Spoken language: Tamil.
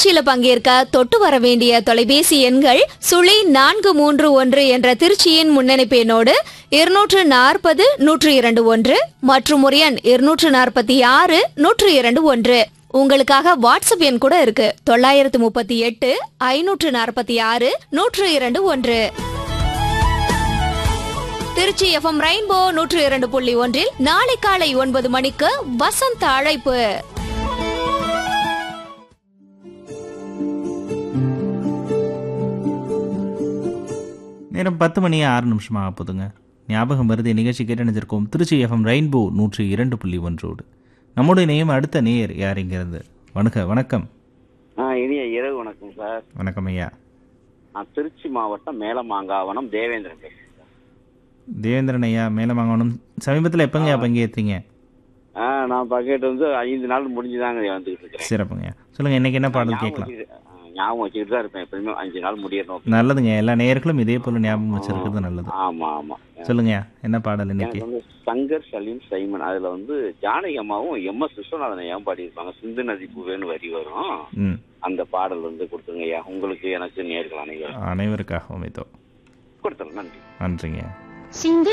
நிகழ்ச்சியில பங்கேற்க தொட்டு வர வேண்டிய தொலைபேசி எண்கள் சுழி நான்கு மூன்று ஒன்று என்ற திருச்சியின் முன்னணிப்பு எண்ணோடு இருநூற்று நாற்பது நூற்று இரண்டு ஒன்று மற்றும் ஒரு எண் இருநூற்று நாற்பத்தி ஆறு நூற்று இரண்டு ஒன்று உங்களுக்காக வாட்ஸ்அப் எண் கூட இருக்கு தொள்ளாயிரத்து முப்பத்தி எட்டு ஐநூற்று நாற்பத்தி ஆறு நூற்று இரண்டு ஒன்று திருச்சி எஃப்எம் ரெயின்போ நூற்று இரண்டு புள்ளி ஒன்றில் நாளை காலை ஒன்பது மணிக்கு வசந்த அழைப்பு நேரம் பத்து மணி ஆறு நிமிஷமாக ஆக போதுங்க ஞாபகம் வருது நிகழ்ச்சி கேட்டு நினைச்சிருக்கோம் திருச்சி எஃப்எம் ரெயின்போ நூற்றி இரண்டு புள்ளி ஒன்றோடு நம்முடைய நேயம் அடுத்த நேயர் யார் இங்கிறது வணக்க வணக்கம் ஆ இனிய இரவு வணக்கம் சார் வணக்கம் ஐயா நான் திருச்சி மாவட்டம் மேலமாங்காவனம் தேவேந்திரன் பேசுறேன் சார். தேவேந்திரன் ஐயா மேலமாங்கவனம் சமீபத்தில் எப்பங்க ஐயா பங்கேற்றீங்க ஆ நான் பக்கெட் வந்து ஐந்து நாள் முடிஞ்சுதாங்க வந்துகிட்டு இருக்கிறேன் சிறப்புங்க ஐயா சொல்லுங்கள் இன்னைக்கு என்ன பாடல் ஞாபகம் கேட்கலாம் வச்சுக்கிட்டு- ஆ, ஞாபகம் வச்சுக்கிட்டு தான் இருப்பேன் எப்பயுமே அஞ்சு நாள் முடியணும் நல்லதுங்க எல்லா நேயர்களும் இதே போல் ஞாபகம் வச்சிருக்கிறது நல்லது ஆமா ஆமா சொல்லுங்க ஐயா என்ன பாடல் இன்னைக்கு எனக்கு வந்து சங்கர் சலீம் சைமன் அதுல வந்து ஜானகி அம்மாவும் எம் எஸ் விஸ்வநாதன் ஐயாவும் பாடியிருப்பாங்க சிந்து நதி பூவேன்னு வரி வரும் ம் அந்த பாடல் வந்து கொடுத்துருங்க ஐயா உங்களுக்கு எனக்கு நேர்கள் அனைவரும் அனைவருக்காகவும் இதோ கொடுத்துருங்க நன்றி நன்றிங்க சிந்து